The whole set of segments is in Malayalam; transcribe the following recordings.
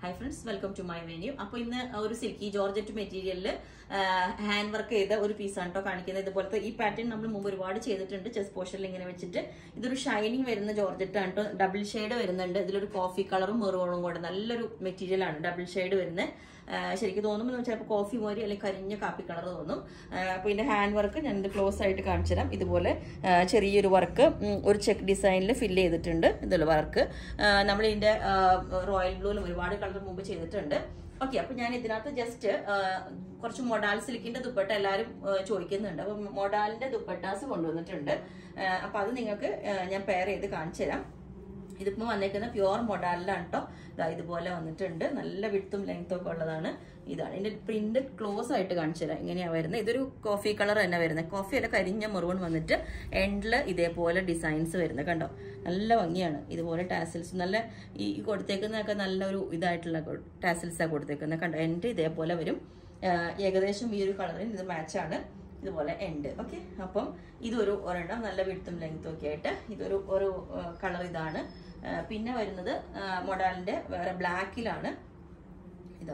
hi friends welcome to my venue അപ്പോൾ ഇന്ന് ഒരു സിൽക്കി ജോർജറ്റ് മെറ്റീരിയലിൽ ഹാൻഡ് വർക്ക് ചെയ്ത ഒരു പീസാണ് കേട്ടോ കാണിക്കുന്നത് ഇതുപോലത്തെ ഈ പാറ്റേൺ നമ്മൾ മുമ്പ് ഒരുപാട് ചെയ്തിട്ടുണ്ട് ചെസ് പോർഷനിൽ ഇങ്ങനെ വെച്ചിട്ട് ഇതൊരു ഷൈനിങ് വരുന്ന ജോർജറ്റ് ആണ് കേട്ടോ ഡബിൾ ഷെയ്ഡ് വരുന്നുണ്ട് ഇതിലൊരു കോഫി കളറും മെറൂണും കൂടെ നല്ലൊരു മെറ്റീരിയൽ ആണ് ഡബിൾ ഷെയ്ഡ് വരുന്നത് ശരിക്കും തോന്നുമ്പോൾ ചിലപ്പോൾ കോഫി മോരി അല്ലെങ്കിൽ കരിഞ്ഞ കാപ്പി കളർ തോന്നും അപ്പോൾ ഇതിന്റെ ഹാൻഡ് വർക്ക് ഞാൻ ഇത് ക്ലോസ് ആയിട്ട് കാണിച്ചു തരാം ഇതുപോലെ ആ, ചെറിയൊരു വർക്ക് ഒരു ചെക്ക് ഡിസൈനിൽ ഫില്ല് ചെയ്തിട്ടുണ്ട് ഇതിൽ വർക്ക് നമ്മൾ ഇതിന്റെ റോയൽ ബ്ലൂവിലും ഒരുപാട് കളർ മുമ്പ് ചെയ്തിട്ടുണ്ട് ഓക്കെ അപ്പൊ ഞാൻ ഇതിനകത്ത് ജസ്റ്റ് കുറച്ച് മൊഡാൽ സിൽക്കിന്റെ ദുപ്പട്ട എല്ലാവരും ആ, ചോദിക്കുന്നുണ്ട് അപ്പൊ മൊഡാലിന്റെ ദുപ്പട്ടാസ് കൊണ്ടുവന്നിട്ടുണ്ട് ആ, അപ്പൊ അത് നിങ്ങൾക്ക് ആ, ഞാൻ പെയർ ചെയ്ത് കാണിച്ചു തരാം ഇതിപ്പോ വന്നേക്കുന്ന പ്യുവർ മൊഡാലിലാണ് കേട്ടോ ഇതാ ഇതുപോലെ വന്നിട്ടുണ്ട് നല്ല വിട്ടും ലെങ്ത്തും ഒക്കെ ഉള്ളതാണ് ഇതാണ് ഇതിന്റെ പ്രിന്റ് ക്ലോസ് ആയിട്ട് കാണിച്ചു തരാം ഇങ്ങനെയാ വരുന്നത് ഇതൊരു കോഫി കളർ തന്നെ വരുന്നത് കോഫി അല്ല കരിഞ്ഞ മെറൂൺ വന്നിട്ട് എൻഡിൽ ഇതേപോലെ ഡിസൈൻസ് വരുന്നത് കണ്ടോ നല്ല ഭംഗിയാണ് ഇതുപോലെ ടാസിൽസ് നല്ല ഈ ഈ കൊടുത്തേക്കുന്നതൊക്കെ നല്ലൊരു ഇതായിട്ടുള്ള ടാസിൽസാണ് കൊടുത്തേക്കുന്നത് കണ്ടോ എൻഡ് ഇതേപോലെ വരും ആ, ഏകദേശം ഈ ഒരു കളറിന് ഇത് മാച്ചാണ് ഇതുപോലെ എൻഡ് ഓക്കെ അപ്പം ഇതൊരു ഒരെണ്ണം നല്ല വിടുത്തും ലെങ്ത്തും ഒക്കെ ആയിട്ട് ഇതൊരു ഒരു കളർ ഇതാണ് ആ, പിന്നെ വരുന്നത് മൊഡാലിന്റെ വേറെ ബ്ലാക്കിലാണ് ഇതാ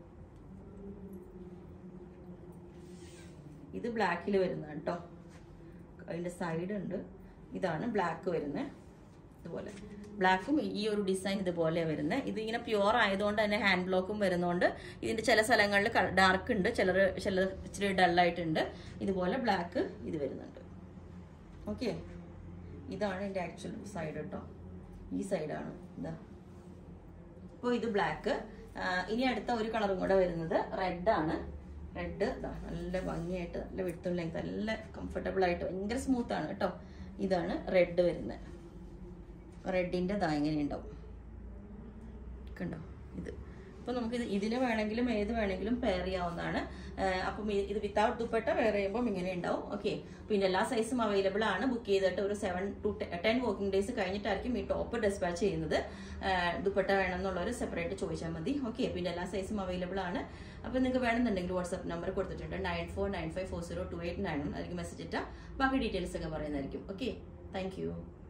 ഇത് ബ്ലാക്കിൽ വരുന്നതാണ് കേട്ടോ അതിന്റെ സൈഡ് ഉണ്ട് ഇതാണ് ബ്ലാക്ക് വരുന്നത് ഇതുപോലെ ബ്ലാക്കും ഈ ഒരു ഡിസൈൻ ഇതുപോലെ വരുന്നത് ഇത് ഇങ്ങനെ പ്യുവർ ആയതുകൊണ്ട് തന്നെ ഹാൻഡ് ബ്ലോക്കും വരുന്നതുകൊണ്ട് ഇതിന്റെ ചില സ്ഥലങ്ങളിൽ ഡാർക്ക് ഉണ്ട് ചിലർ ചില ഇച്ചിരി ഡള്ളായിട്ടുണ്ട് ഇതുപോലെ ബ്ലാക്ക് ഇത് വരുന്നുണ്ട് ഓക്കെ ഇതാണ് എൻ്റെ ആക്ച്വൽ സൈഡ് കേട്ടോ ഈ സൈഡാണ് ഇതാ അപ്പോൾ ഇത് ബ്ലാക്ക് ഇനി അടുത്ത ഒരു കളറും കൂടെ വരുന്നത് റെഡ് ആണ് റെഡ് ഇതാ നല്ല ഭംഗിയായിട്ട് നല്ല വിടുത്തും ലെങ്ത് നല്ല കംഫർട്ടബിൾ ആയിട്ട് ഭയങ്കര സ്മൂത്ത് ആണ് കേട്ടോ ഇതാണ് റെഡ് വരുന്നത് റെഡിൻ്റെ ഇതാ ഇങ്ങനെ ഉണ്ടാവും കണ്ടോ ഇത് അപ്പോൾ നമുക്ക് ഇത് ഇതിന് വേണമെങ്കിലും ഏത് വേണമെങ്കിലും പെയർ ചെയ്യാവുന്നതാണ് ആഹ് അപ്പം ഇ- ഇത് വിത്തൗട്ട് ദുപ്പട്ട വെയർ ചെയ്യുമ്പോൾ ഇങ്ങനെ ഉണ്ടാവും ഓക്കെ പിന്നെ എല്ലാ സൈസും അവൈലബിൾ ആണ് ബുക്ക് ചെയ്തിട്ട് ഒരു seven to ten working days കഴിഞ്ഞിട്ടായിരിക്കും ഈ ടോപ്പ് ഡിസ്പാച്ച് ചെയ്യുന്നത് ആഹ് ദുപ്പട്ട വേണം എന്നുള്ളവർ സെപ്പറേറ്റ് ചോദിച്ചാൽ മതി ഓക്കെ പിന്നെ എല്ലാ സൈസും അവൈലബിൾ ആണ് അപ്പോൾ നിങ്ങൾക്ക് വേണമെന്നുണ്ടെങ്കിൽ വാട്സ്ആപ്പ് നമ്പർ കൊടുത്തിട്ടുണ്ട് nine four nine five four zero two eight nine അതിലേക്ക് മെസ്സേജ് ഇട്ടാൽ ബാക്കി ഡീറ്റെയിൽസ് ഒക്കെ പറയുന്നതായിരിക്കും ഓക്കെ താങ്ക് യു